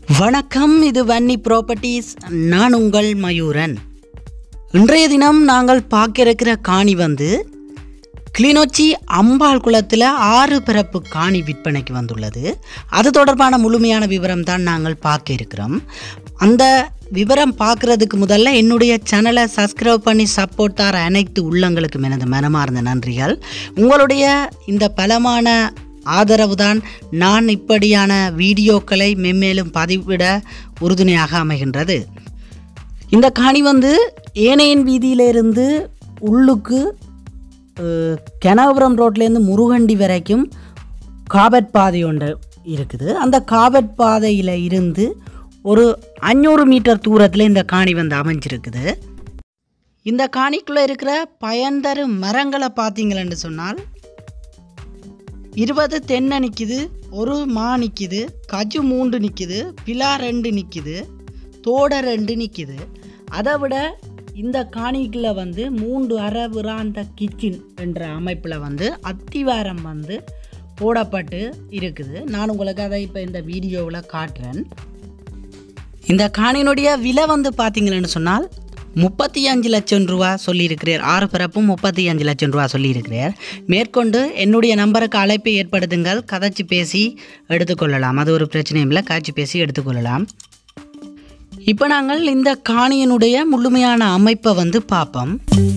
வணக்கம் இது வன்னி ப்ராப்பர்ட்டிஸ் நான் உங்கள் மயூரன் இன்றைய தினம் நாங்கள் பார்க்க இருக்கிற காணி வந்து கிளிநொச்சி அம்பாள் குளத்தில் ஆறு பிறப்பு காணி விற்பனைக்கு வந்துள்ளது அது தொடர்பான முழுமையான விவரம் தான் நாங்கள் பார்க்க இருக்கிறோம் அந்த விவரம் பார்க்குறதுக்கு முதல்ல என்னுடைய சேனலை சப்ஸ்கிரைப் பண்ணி சப்போர்ட் தர அனைத்து உள்ளங்களுக்கும் எனது மனமார்ந்த நன்றிகள் உங்களுடைய இந்த பலமான ஆதரவு தான் நான் இப்படியான வீடியோக்களை மென்மேலும் பதிவிட உறுதுணையாக அமைகின்றது இந்த காணி வந்து ஏனையன் வீதியிலிருந்து உள்ளுக்கு அஹ், கனகபுரம் ரோட்லேருந்து முருகண்டி வரைக்கும் காபட் பாதை ஒன்று இருக்குது அந்த காபட் பாதையில் இருந்து ஒரு அஞ்சூறு மீட்டர் தூரத்தில் இந்த காணி வந்து அமைஞ்சிருக்குது இந்த காணிக்குள்ளே இருக்கிற பயன்தரு மரங்களை பார்த்தீங்களன்னு சொன்னால் இருபது தென்னை நிற்கிது ஒரு மா நிற்கிது கஜு மூன்று நிற்கிது பிலா ரெண்டு நிற்கிது தோடை ரெண்டு நிற்கிது அதை விட இந்த காணிக்குள்ள வந்து மூன்று அரபுராந்த கிச்சன் என்ற அமைப்பில் வந்து அத்திவாரம் வந்து போடப்பட்டு இருக்குது நான் உங்களுக்கு அதை இப்போ இந்த வீடியோவில் காட்டுறேன் இந்த காணியினுடைய விலை வந்து பார்த்தீங்களன்னு சொன்னால் முப்பத்தி அஞ்சு லட்சம் ரூபா சொல்லியிருக்கிறார் ஆறு பிறப்பும் முப்பத்தி அஞ்சு லட்சம் ரூபா சொல்லியிருக்கிறார் மேற்கொண்டு என்னுடைய நம்பருக்கு அழைப்பை ஏற்படுத்துங்கள் கதைச்சு பேசி எடுத்துக்கொள்ளலாம் அது ஒரு பிரச்சனையும் இல்லை காய்ச்சி பேசி எடுத்துக்கொள்ளலாம் இப்போ நாங்கள் இந்த காணியினுடைய முழுமையான அமைப்பை வந்து பார்ப்போம்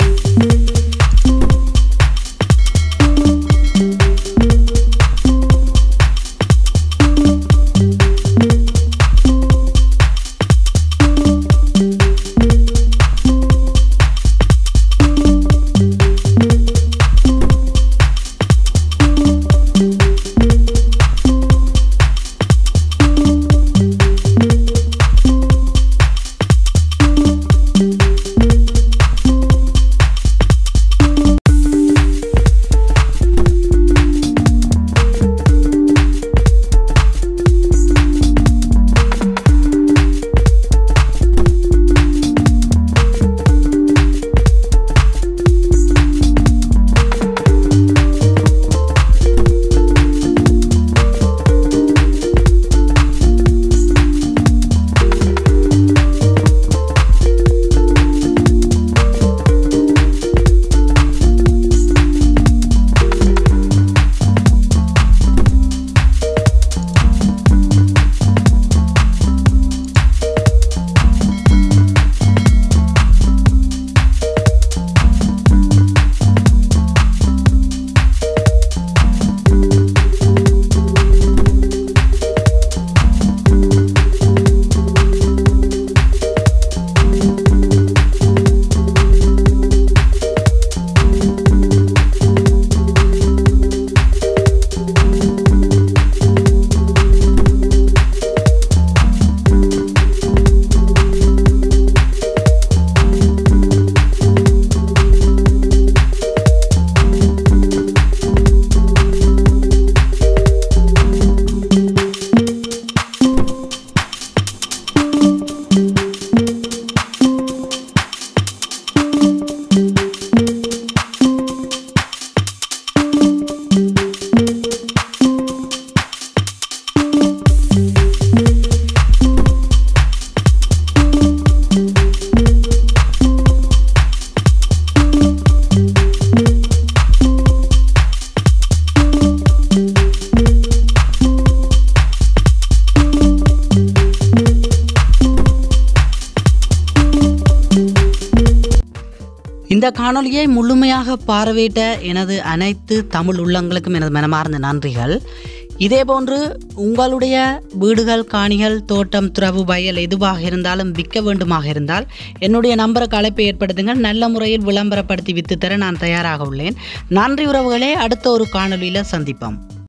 இந்த காணொளியை முழுமையாக பார்வையிட்ட எனது அனைத்து தமிழ் உள்ளங்களுக்கும் எனது மனமார்ந்த நன்றிகள் இதேபோன்று உங்களுடைய வீடுகள் காணிகள் தோட்டம் துறவு வயல் எதுவாக இருந்தாலும் விற்க வேண்டுமாக இருந்தால் என்னுடைய நம்பருக்கு அழைப்பை ஏற்படுத்துங்கள் நல்ல முறையில் விளம்பரப்படுத்தி வித்து தர நான் தயாராக உள்ளேன் நன்றி உறவுகளே அடுத்த ஒரு காணொளியில் சந்திப்போம்